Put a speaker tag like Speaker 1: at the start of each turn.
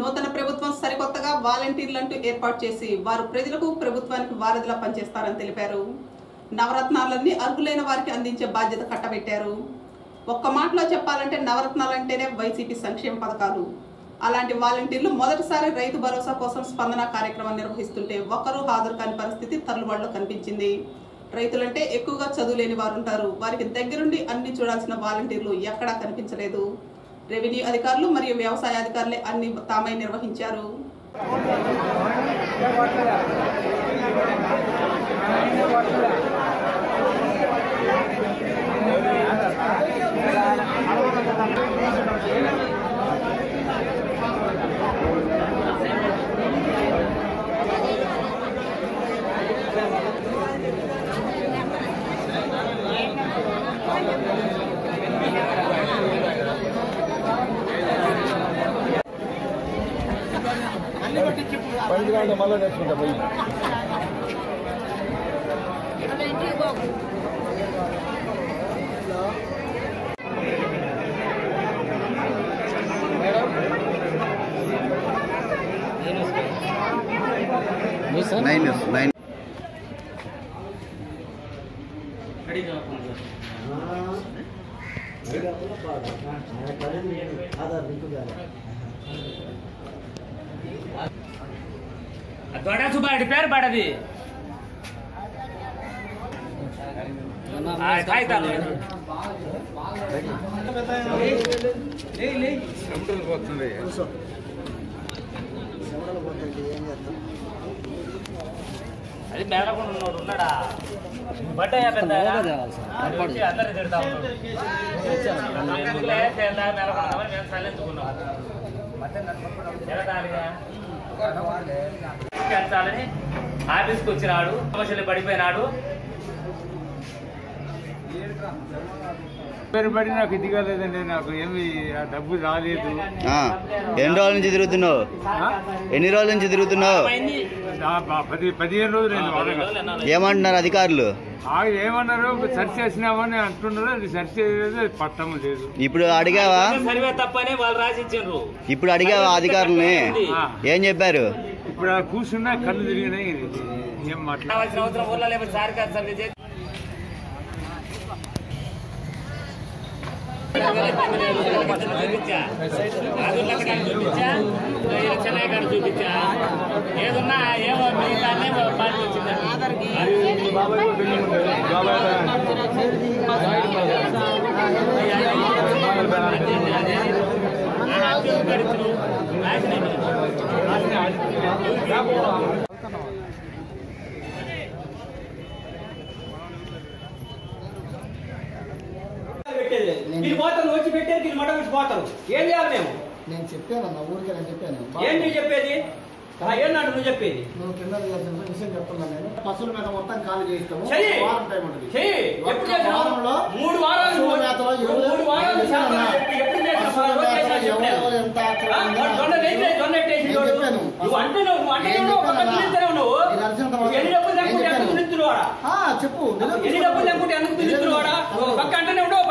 Speaker 1: నూతన ప్రభుత్వం సరికొత్తగా వాలంటీర్లంటూ ఏర్పాటు చేసి వారు ప్రజలకు ప్రభుత్వానికి వారధిలా పనిచేస్తారని తెలిపారు నవరత్నాలన్నీ అర్హులైన వారికి అందించే బాధ్యత కట్టబెట్టారు ఒక్క మాటలో చెప్పాలంటే నవరత్నాలంటేనే వైసీపీ సంక్షేమ పథకాలు అలాంటి వాలంటీర్లు మొదటిసారి రైతు భరోసా కోసం స్పందన కార్యక్రమం నిర్వహిస్తుంటే ఒక్కరూ హాజరు కాని పరిస్థితి తల్లుబాటులో కనిపించింది రైతులంటే ఎక్కువగా చదువులేని వారు ఉంటారు వారికి దగ్గరుండి అన్ని చూడాల్సిన వాలంటీర్లు ఎక్కడా కనిపించలేదు రెవెన్యూ అధికారులు మరియు వ్యవసాయ అధికారులే అన్ని తామై నిర్వహించారు
Speaker 2: పని కాకుండా మళ్ళీ నేర్చుకుంటా పోయి
Speaker 3: నైన్ నైన్
Speaker 4: దొడ సుబ్బారెడ్డి పేరు పడది ఆ కాగితాలు
Speaker 2: వస్తుంది
Speaker 4: అది మెదలకుండా ఉన్నాడు ఉన్నాడా బట్టయ్యా పెద్ద అందరు తిడతా ఉన్నాడు ఎందుకులే, తేడా మెదలకుండా మేము సైలెంచుకున్నాం ఎగతాళిగా. పెంచాలని ఆఫీస్కి వచ్చినాడు సమస్యలు పడిపోయినాడు
Speaker 2: పేరు పడి నాకు ఇది కాలేదండి నాకు ఏమి ఆ డబ్బు రాలేదు
Speaker 3: ఆ, ఎన్ని రోజుల నుంచి తిరుగుతున్నావు
Speaker 2: ఆ?
Speaker 3: ఎన్ని రోజుల నుంచి తిరుగుతున్నావు
Speaker 4: అయింది.
Speaker 2: ఆ, ప- పది పదిహేను రోజులు అయింది వాడగా
Speaker 3: ఏమంటున్నారు అధికారులు
Speaker 2: ఆ, ఏమన్నారు సెర్చ్ చేసినామని అంటున్నారు అది సెర్చ్ చేయలేదు అది పట్టము లేదు
Speaker 3: ఇప్పుడు అడిగావా
Speaker 4: సర్వే తప్పని వాళ్ళు రాసి ఇచ్చిండ్రు
Speaker 3: ఇప్పుడు అడిగావా అధికారుల్ని
Speaker 2: ఆ.
Speaker 3: ఏం చెప్పారు
Speaker 2: ఇప్పుడు ఆ కూర్చున్నా కళ్ళు తిరిగినాయి ఏం మాట్లాడ
Speaker 4: రావాల్సిన అవసరం ఊర్లో లేకపోతే సార్ కాదు సర్వే చేసి చూపించా ఆదుర్లక్క కాడ చూపించా ఇలా చెన్నై కాడ చూపించా ఏదున్నా ఏమో మిగతానే పార్టీ వచ్చిందా
Speaker 5: పెట్టేది వీళ్ళు పోతారు వచ్చి పెట్టేది వీళ్ళు మట వచ్చి పోతారు ఏం చేయాలి మేము
Speaker 6: నేను చెప్పాను నా ఊరికి నేను చెప్పాను
Speaker 5: ఏం నువ్వు చెప్పేది ఆ, ఏంటంటే నువ్వు చెప్పేది
Speaker 6: నువ్వు కింద దిగాల్సిన విషయం చెప్తున్నాను నేను పశువుల మీద మొత్తం ఖాళీ చేయిస్తాము
Speaker 5: చెయ్యి.
Speaker 6: వారం టైం ఉంటుంది
Speaker 5: చెయ్యి ఎప్పుడు
Speaker 6: ఒక్క
Speaker 5: చేసినావు?
Speaker 6: వారంలో
Speaker 5: మూడు వారాలు
Speaker 6: పశువుల మేతలో ఎవరు-
Speaker 5: మూడు వారాలు
Speaker 6: నేను చెప్పాను
Speaker 5: చేసినావు.
Speaker 6: అన్నా.
Speaker 5: ఎప్పుడు చేసినావు?
Speaker 6: పశువుల
Speaker 5: రోజు
Speaker 6: మేతలో
Speaker 5: చేసినావు
Speaker 6: ఎవరు
Speaker 5: చెప్పలేదు.
Speaker 6: ఎంత
Speaker 5: ఆ,
Speaker 6: ఆక్రమణ
Speaker 5: జొన్న వేసి, జొన్న ఎట్టేసి
Speaker 6: నేను
Speaker 5: చూడు.
Speaker 6: చెప్పాను.
Speaker 5: నువ్వు అంటే నువ్వు నువ్వు అంటే
Speaker 6: నేను
Speaker 5: నువ్వు ఒక
Speaker 6: చెప్పాను
Speaker 5: పక్కన
Speaker 6: అన్నా.
Speaker 5: నిలుస్తున్నావు నువ్వు.
Speaker 6: నేను అరిచినంత
Speaker 5: నువ్వు ఎన్ని
Speaker 6: వరకు
Speaker 5: డబ్బులు
Speaker 6: నేను
Speaker 5: లేకుంటే ఎందుకు
Speaker 6: చెప్పాను.
Speaker 5: నిలుస్తున్నావు ఆడ?
Speaker 6: ఆ, చెప్పు నిలబడి
Speaker 5: ఎన్ని డబ్బులు లేకుంటే ఎందుకు నిలుస్తున్నావు ఆడ? ఒక పక్క అంటేనే ఉండవు